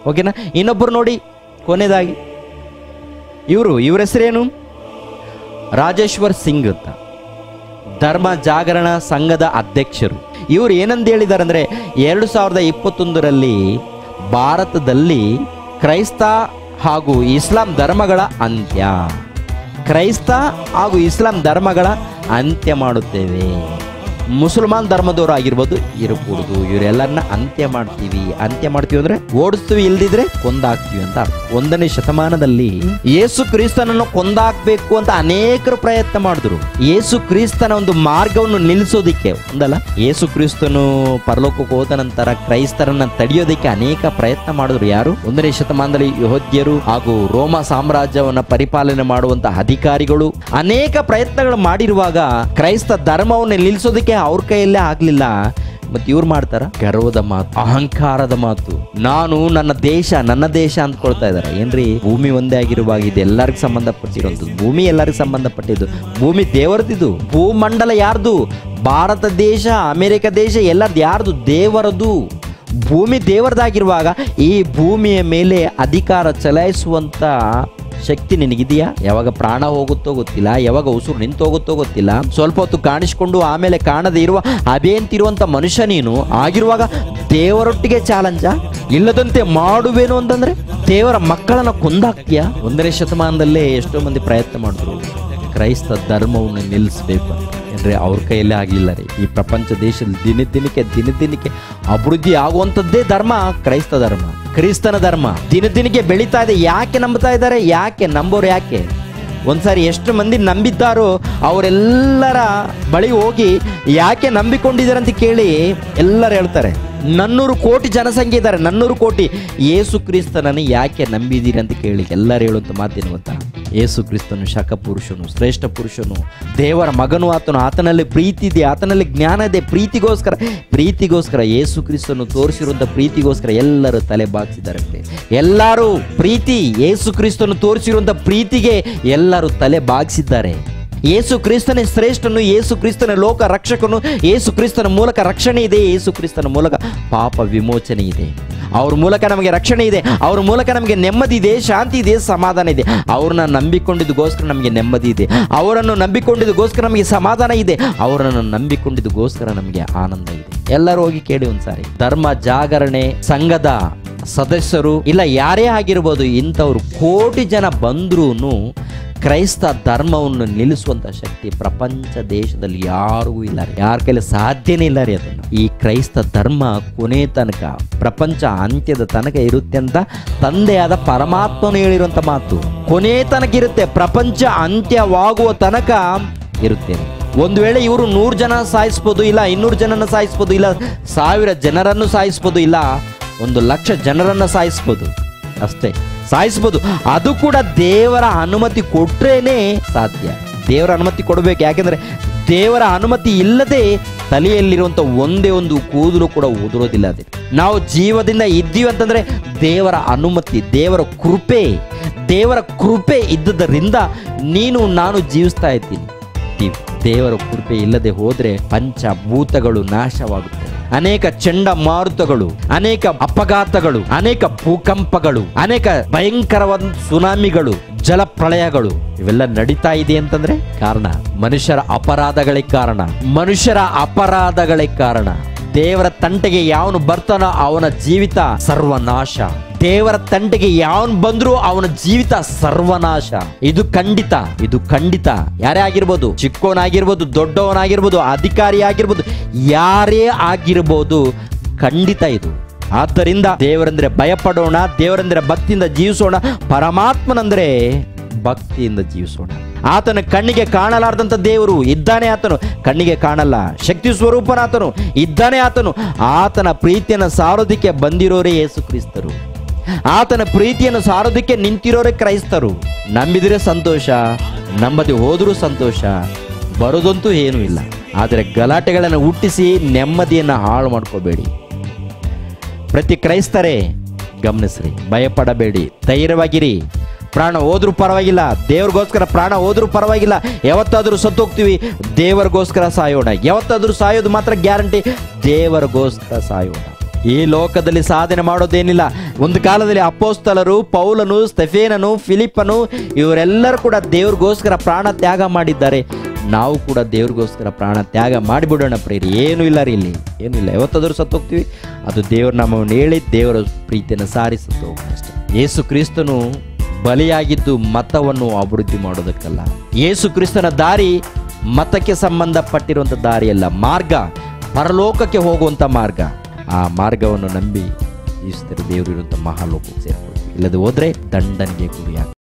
ಓಕೆನಾ ಇನ್ನೊಬ್ಬರು ನೋಡಿ ಕೊನೆಯದಾಗಿ ಇವರು ಇವ್ರ ಹೆಸರೇನು ರಾಜೇಶ್ವರ್ ಸಿಂಗ್ ಅಂತ ಧರ್ಮ ಜಾಗರಣ ಸಂಘದ ಅಧ್ಯಕ್ಷರು ಇವರು ಏನಂತ ಹೇಳಿದ್ದಾರೆ ಅಂದರೆ ಎರಡು ಸಾವಿರದ ಇಪ್ಪತ್ತೊಂದರಲ್ಲಿ ಭಾರತದಲ್ಲಿ ಕ್ರೈಸ್ತ ಹಾಗೂ ಇಸ್ಲಾಂ ಧರ್ಮಗಳ ಅಂತ್ಯ ಕ್ರೈಸ್ತ ಹಾಗೂ ಇಸ್ಲಾಂ ಧರ್ಮಗಳ ಅಂತ್ಯ ಮಾಡುತ್ತೇವೆ ಮುಸಲ್ಮಾನ್ ಧರ್ಮದವರು ಆಗಿರ್ಬೋದು ಇರಕೂಡದು ಇವರೆಲ್ಲರನ್ನ ಅಂತ್ಯ ಮಾಡ್ತೀವಿ ಅಂತ್ಯ ಮಾಡ್ತೀವಿ ಅಂದ್ರೆ ಓಡಿಸ್ತೀವಿ ಇಲ್ದಿದ್ರೆ ಕೊಂದಾಕ್ತೀವಿ ಅಂತ ಅರ್ಥ. ಒಂದನೇ ಶತಮಾನದಲ್ಲಿ ಯೇಸು ಕ್ರಿಸ್ತನನ್ನು ಕೊಂದಾಕ್ಬೇಕು ಅಂತ ಅನೇಕರು ಪ್ರಯತ್ನ ಮಾಡಿದ್ರು ಯೇಸು ಕ್ರಿಸ್ತನ ಒಂದು ಮಾರ್ಗವನ್ನು ನಿಲ್ಲಿಸೋದಿಕ್ಕೆ ಒಂದಲ್ಲ ಯೇಸು ಕ್ರಿಸ್ತನು ಪರಲೋಕಕ್ಕೆ ಹೋದ ನಂತರ ಕ್ರೈಸ್ತರನ್ನ ತಡೆಯೋದಕ್ಕೆ ಅನೇಕ ಪ್ರಯತ್ನ ಮಾಡಿದ್ರು ಯಾರು ಒಂದನೇ ಶತಮಾನದಲ್ಲಿ ಯಹೋದ್ಯರು ಹಾಗೂ ರೋಮ ಸಾಮ್ರಾಜ್ಯವನ್ನ ಪರಿಪಾಲನೆ ಮಾಡುವಂತ ಅಧಿಕಾರಿಗಳು ಅನೇಕ ಪ್ರಯತ್ನಗಳು ಮಾಡಿರುವಾಗ ಕ್ರೈಸ್ತ ಧರ್ಮವನ್ನು ನಿಲ್ಲಿಸೋದಕ್ಕೆ ಅವ್ರ ಕೈಯಲ್ಲೇ ಆಗ್ಲಿಲ್ಲ ಮತ್ತೆ ಇವ್ರು ಮಾಡ್ತಾರ ಗರ್ವದ ಮಾತು ಅಹಂಕಾರದ ಮಾತು ನಾನು ನನ್ನ ದೇಶ ನನ್ನ ದೇಶ ಅಂದ್ಕೊಳ್ತಾ ಇದಾರೆ ಏನ್ರಿ ಭೂಮಿ ಒಂದೇ ಆಗಿರುವಾಗ ಇದು ಎಲ್ಲರಿಗೂ ಸಂಬಂಧಪಟ್ಟಿರುವಂಥದ್ದು ಭೂಮಿ ಎಲ್ಲರಿಗೂ ಸಂಬಂಧಪಟ್ಟಿದ್ದು ಭೂಮಿ ದೇವರದಿದು ಭೂಮಂಡಲ ಯಾರ್ದು ಭಾರತ ದೇಶ ಅಮೆರಿಕ ದೇಶ ಎಲ್ಲರದ್ದು ಯಾರ್ದು ದೇವರದು ಭೂಮಿ ದೇವರದಾಗಿರುವಾಗ ಈ ಭೂಮಿಯ ಮೇಲೆ ಅಧಿಕಾರ ಚಲಾಯಿಸುವಂತ ಶಕ್ತಿ ನಿನಗಿದೆಯಾ ಯಾವಾಗ ಪ್ರಾಣ ಹೋಗುತ್ತೋ ಗೊತ್ತಿಲ್ಲ ಯಾವಾಗ ಉಸಿರು ನಿಂತು ಹೋಗುತ್ತೋ ಗೊತ್ತಿಲ್ಲ ಸ್ವಲ್ಪ ಹೊತ್ತು ಕಾಣಿಸ್ಕೊಂಡು ಆಮೇಲೆ ಕಾಣದೇ ಇರುವ ಅಬೇಂತಿರುವಂತ ಮನುಷ್ಯ ನೀನು ಆಗಿರುವಾಗ ದೇವರೊಟ್ಟಿಗೆ ಚಾಲೆಂಜ ಇಲ್ಲದಂತೆ ಮಾಡುವೇನು ಅಂತಂದ್ರೆ ದೇವರ ಮಕ್ಕಳನ್ನ ಕೊಂದಾಕ್ತೀಯಾ ಒಂದನೇ ಶತಮಾನದಲ್ಲೇ ಎಷ್ಟೋ ಮಂದಿ ಪ್ರಯತ್ನ ಮಾಡಿದ್ರು ಕ್ರೈಸ್ತ ಧರ್ಮವನ್ನು ನಿಲ್ಲಿಸಬೇಕು ಅಂದ್ರೆ ಅವ್ರ ಕೈಯಲ್ಲೇ ಆಗಲಿಲ್ಲ ರೀ ಈ ಪ್ರಪಂಚ ದೇಶದಲ್ಲಿ ದಿನ ದಿನಕ್ಕೆ ದಿನ ದಿನಕ್ಕೆ ಅಭಿವೃದ್ಧಿ ಆಗುವಂಥದ್ದೇ ಧರ್ಮ ಕ್ರೈಸ್ತ ಧರ್ಮ ಕ್ರಿಸ್ತನ ಧರ್ಮ ದಿನ ದಿನಕ್ಕೆ ಬೆಳೀತಾ ಇದೆ ಯಾಕೆ ನಂಬ್ತಾ ಇದ್ದಾರೆ ಯಾಕೆ ನಂಬೋರು ಯಾಕೆ ಒಂದ್ಸಾರಿ ಎಷ್ಟು ಮಂದಿ ನಂಬಿದ್ದಾರೋ ಅವರೆಲ್ಲರ ಬಳಿ ಹೋಗಿ ಯಾಕೆ ನಂಬಿಕೊಂಡಿದ್ದಾರೆ ಅಂತ ಕೇಳಿ ಎಲ್ಲರೂ ಹೇಳ್ತಾರೆ ನನ್ನೂರು ಕೋಟಿ ಜನಸಂಖ್ಯೆ ಇದ್ದಾರೆ ನನ್ನೂರು ಕೋಟಿ ಯೇಸು ಕ್ರಿಸ್ತನನ್ನು ಯಾಕೆ ನಂಬಿದ್ದೀರಿ ಅಂತ ಕೇಳಿ ಎಲ್ಲರೂ ಹೇಳುವಂಥ ಮಾತೇನು ಗೊತ್ತಾ ಯೇಸು ಕ್ರಿಸ್ತನು ಶಕ ಪುರುಷನು ಶ್ರೇಷ್ಠ ಪುರುಷನು ದೇವರ ಮಗನು ಆತನು ಆತನಲ್ಲಿ ಪ್ರೀತಿ ಇದೆ ಆತನಲ್ಲಿ ಜ್ಞಾನ ಇದೆ ಪ್ರೀತಿಗೋಸ್ಕರ ಪ್ರೀತಿಗೋಸ್ಕರ ಯೇಸು ಕ್ರಿಸ್ತನು ತೋರಿಸಿರುವಂಥ ಪ್ರೀತಿಗೋಸ್ಕರ ಎಲ್ಲರೂ ತಲೆ ಬಾಗಿಸಿದ್ದಾರೆ ಎಲ್ಲರೂ ಪ್ರೀತಿ ಯೇಸು ಕ್ರಿಸ್ತನು ತೋರಿಸಿರುವಂಥ ಪ್ರೀತಿಗೆ ಎಲ್ಲರೂ ತಲೆ ಬಾಗಿಸಿದ್ದಾರೆ ಯೇಸು ಕ್ರಿಸ್ತನೇ ಶ್ರೇಷ್ಠನು ಯೇಸು ಕ್ರಿಸ್ತನ ಲೋಕ ರಕ್ಷಕನು ಯೇಸು ಕ್ರಿಸ್ತನ ಮೂಲಕ ರಕ್ಷಣೆ ಇದೆ ಯೇಸು ಕ್ರಿಸ್ತನ ಮೂಲಕ ಪಾಪ ವಿಮೋಚನೆ ಇದೆ ಅವ್ರ ಮೂಲಕ ನಮಗೆ ರಕ್ಷಣೆ ಇದೆ ಅವ್ರ ಮೂಲಕ ನಮಗೆ ನೆಮ್ಮದಿ ಇದೆ ಶಾಂತಿ ಇದೆ ಸಮಾಧಾನ ಇದೆ ಅವ್ರನ್ನ ನಂಬಿಕೊಂಡಿದ್ದಗೋಸ್ಕರ ನಮಗೆ ನೆಮ್ಮದಿ ಇದೆ ಅವರನ್ನು ನಂಬಿಕೊಂಡಿದ್ದಗೋಸ್ಕರ ನಮಗೆ ಸಮಾಧಾನ ಇದೆ ಅವರನ್ನು ನಂಬಿಕೊಂಡಿದ್ದಗೋಸ್ಕರ ನಮಗೆ ಆನಂದ ಇದೆ ಎಲ್ಲರೂ ಹೋಗಿ ಕೇಳಿ ಒಂದ್ಸಾರಿ ಧರ್ಮ ಜಾಗರಣೆ ಸಂಘದ ಸದಸ್ಯರು ಇಲ್ಲ ಯಾರೇ ಆಗಿರ್ಬೋದು ಇಂಥವ್ರು ಕೋಟಿ ಜನ ಬಂದ್ರೂ ಕ್ರೈಸ್ತ ಧರ್ಮವನ್ನು ನಿಲ್ಲಿಸುವಂತ ಶಕ್ತಿ ಪ್ರಪಂಚ ದೇಶದಲ್ಲಿ ಯಾರಿಗೂ ಇಲ್ಲ ರೀ. ಯಾರ ಕೈಲಿ ಸಾಧ್ಯನೇ ಇಲ್ಲ ರೀ ಅದನ್ನು ಈ ಕ್ರೈಸ್ತ ಧರ್ಮ ಕೊನೆ ತನಕ ಪ್ರಪಂಚ ಅಂತ್ಯದ ತನಕ ಇರುತ್ತೆ ಅಂತ ತಂದೆಯಾದ ಪರಮಾತ್ಮನು ಹೇಳಿರುವಂತ ಮಾತು ಕೊನೆ ತನಕ ಇರುತ್ತೆ ಪ್ರಪಂಚ ಅಂತ್ಯವಾಗುವ ತನಕ ಇರುತ್ತೆ ಒಂದು ವೇಳೆ ಇವರು ನೂರು ಜನ ಸಾಯಿಸ್ಬೋದು ಇಲ್ಲ ಇನ್ನೂರು ಜನನ ಸಾಯಿಸ್ಬೋದು ಇಲ್ಲ ಸಾವಿರ ಜನರನ್ನು ಸಾಯಿಸ್ಬೋದು ಇಲ್ಲ ಒಂದು ಲಕ್ಷ ಜನರನ್ನ ಸಾಯಿಸ್ಬೋದು ಅಷ್ಟೇ ಸಾಯಿಸ್ಬೋದು ಅದು ಕೂಡ ದೇವರ ಅನುಮತಿ ಕೊಟ್ರೇನೆ ಸಾಧ್ಯ ದೇವರ ಅನುಮತಿ ಕೊಡಬೇಕು ಯಾಕೆಂದ್ರೆ ದೇವರ ಅನುಮತಿ ಇಲ್ಲದೆ ತಲೆಯಲ್ಲಿರುವಂಥ ಒಂದೇ ಒಂದು ಕೂದಲು ಕೂಡ ಉದುರೋದಿಲ್ಲ ಅದೇ ನಾವು ಜೀವದಿಂದ ಇದ್ದೀವಿ ಅಂತಂದ್ರೆ ದೇವರ ಅನುಮತಿ ದೇವರ ಕೃಪೆ ದೇವರ ಕೃಪೆ ಇದ್ದದರಿಂದ ನೀನು ನಾನು ಜೀವಿಸ್ತಾ ಇದ್ದೀನಿ ಇದ್ದೀವಿ. ದೇವರ ಕೃಪೆ ಇಲ್ಲದೆ ಹೋದ್ರೆ ಪಂಚಭೂತಗಳು ನಾಶವಾಗುತ್ತವೆ ಅನೇಕ ಚಂಡಮಾರುತಗಳು ಅನೇಕ ಅಪಘಾತಗಳು ಅನೇಕ ಭೂಕಂಪಗಳು ಅನೇಕ ಭಯಂಕರವಾದ ಸುನಾಮಿಗಳು ಜಲಪ್ರಳಯಗಳು ಇವೆಲ್ಲ ನಡೀತಾ ಇದೆ ಅಂತಂದ್ರೆ ಕಾರಣ ಮನುಷ್ಯರ ಅಪರಾಧಗಳೇ ಕಾರಣ ಮನುಷ್ಯರ ಅಪರಾಧಗಳೇ ಕಾರಣ ದೇವರ ತಂಟೆಗೆ ಯಾವನು ಬರ್ತಾನೋ ಅವನ ಜೀವಿತ ಸರ್ವನಾಶ ದೇವರ ತಂಟೆಗೆ ಯಾವನ್ ಬಂದ್ರು ಅವನ ಜೀವಿತ ಸರ್ವನಾಶ ಇದು ಖಂಡಿತ ಇದು ಖಂಡಿತ ಯಾರೇ ಆಗಿರ್ಬೋದು ಚಿಕ್ಕವನಾಗಿರ್ಬೋದು ದೊಡ್ಡವನಾಗಿರ್ಬೋದು ಅಧಿಕಾರಿ ಆಗಿರ್ಬೋದು ಯಾರೇ ಆಗಿರ್ಬೋದು ಖಂಡಿತ ಇದು ಆದ್ದರಿಂದ ದೇವರಂದ್ರೆ ಭಯಪಡೋಣ ದೇವರಂದ್ರೆ ಭಕ್ತಿಯಿಂದ ಜೀವಿಸೋಣ ಪರಮಾತ್ಮನಂದ್ರೆ ಭಕ್ತಿಯಿಂದ ಜೀವಿಸೋಣ ಆತನ ಕಣ್ಣಿಗೆ ಕಾಣಲಾರ್ದಂಥ ದೇವರು ಇದ್ದಾನೆ ಆತನು ಕಣ್ಣಿಗೆ ಕಾಣಲ್ಲ ಶಕ್ತಿ ಸ್ವರೂಪನಾತನು ಇದ್ದಾನೆ ಆತನು ಆತನ ಪ್ರೀತಿಯನ್ನು ಸಾರೋದಕ್ಕೆ ಬಂದಿರೋರೇ ಯೇಸು ಕ್ರಿಸ್ತರು ಆತನ ಪ್ರೀತಿಯನ್ನು ಸಾರೋದಕ್ಕೆ ನಿಂತಿರೋರೇ ಕ್ರೈಸ್ತರು ನಂಬಿದರೆ ಸಂತೋಷ ನಂಬದೆ ಹೋದರೂ ಸಂತೋಷ ಬರೋದಂತೂ ಏನೂ ಇಲ್ಲ ಆದರೆ ಗಲಾಟೆಗಳನ್ನು ಹುಟ್ಟಿಸಿ ನೆಮ್ಮದಿಯನ್ನು ಹಾಳು ಮಾಡ್ಕೋಬೇಡಿ ಪ್ರತಿ ಕ್ರೈಸ್ತರೇ ಗಮನಿಸ್ರಿ ಭಯಪಡಬೇಡಿ ಧೈರ್ಯವಾಗಿರಿ ಪ್ರಾಣ ಹೋದ್ರೂ ಪರವಾಗಿಲ್ಲ ದೇವ್ರಿಗೋಸ್ಕರ ಪ್ರಾಣ ಹೋದ್ರೂ ಪರವಾಗಿಲ್ಲ ಯಾವತ್ತಾದರೂ ಸತ್ತು ಹೋಗ್ತೀವಿ ದೇವರಿಗೋಸ್ಕರ ಸಾಯೋಣ ಯಾವತ್ತಾದರೂ ಸಾಯೋದು ಮಾತ್ರ ಗ್ಯಾರಂಟಿ ದೇವರಿಗೋಸ್ಕರ ಸಾಯೋಣ ಈ ಲೋಕದಲ್ಲಿ ಸಾಧನೆ ಮಾಡೋದೇನಿಲ್ಲ ಒಂದು ಕಾಲದಲ್ಲಿ ಅಪ್ಪೋಸ್ತಲರು ಪೌಲನು ಸ್ಟೆಫೇನನು ಫಿಲಿಪ್ಪನು ಇವರೆಲ್ಲರೂ ಕೂಡ ದೇವ್ರಿಗೋಸ್ಕರ ಪ್ರಾಣ ತ್ಯಾಗ ಮಾಡಿದ್ದಾರೆ ನಾವು ಕೂಡ ದೇವ್ರಿಗೋಸ್ಕರ ಪ್ರಾಣ ತ್ಯಾಗ ಮಾಡಿಬಿಡೋಣ ಪ್ರೇರಿ ಏನೂ ಇಲ್ಲ ರೀ ಇಲ್ಲಿ ಏನೂ ಇಲ್ಲ ಯಾವತ್ತಾದ್ರೂ ಸತ್ತೋಗ್ತೀವಿ ಅದು ದೇವ್ರ ನಾಮವನ್ನು ಹೇಳಿ ದೇವರ ಪ್ರೀತಿಯನ್ನು ಸಾರಿ ಸತ್ತು ಹೋಗೋಣ ಅಷ್ಟೇ ಯೇಸು ಕ್ರಿಸ್ತನು ಬಲಿಯಾಗಿದ್ದು ಮತವನ್ನು ಅಭಿವೃದ್ಧಿ ಮಾಡೋದಕ್ಕಲ್ಲ ಯೇಸು ಕ್ರಿಸ್ತನ ದಾರಿ ಮತಕ್ಕೆ ಸಂಬಂಧಪಟ್ಟಿರುವಂಥ ದಾರಿಯಲ್ಲ ಮಾರ್ಗ ಪರಲೋಕಕ್ಕೆ ಹೋಗುವಂಥ ಮಾರ್ಗ ಆ ಮಾರ್ಗವನ್ನು ನಂಬಿ ಈಸ್ತರ ದೇವರು ಇರುವಂಥ ಮಹಾಲೋಕಕ್ಕೆ ಸೇರ್ಕೊಳ್ತೀವಿ ಇಲ್ಲದೆ ಹೋದ್ರೆ ದಂಡನೆಗೆ ಗುರಿಯಾಗ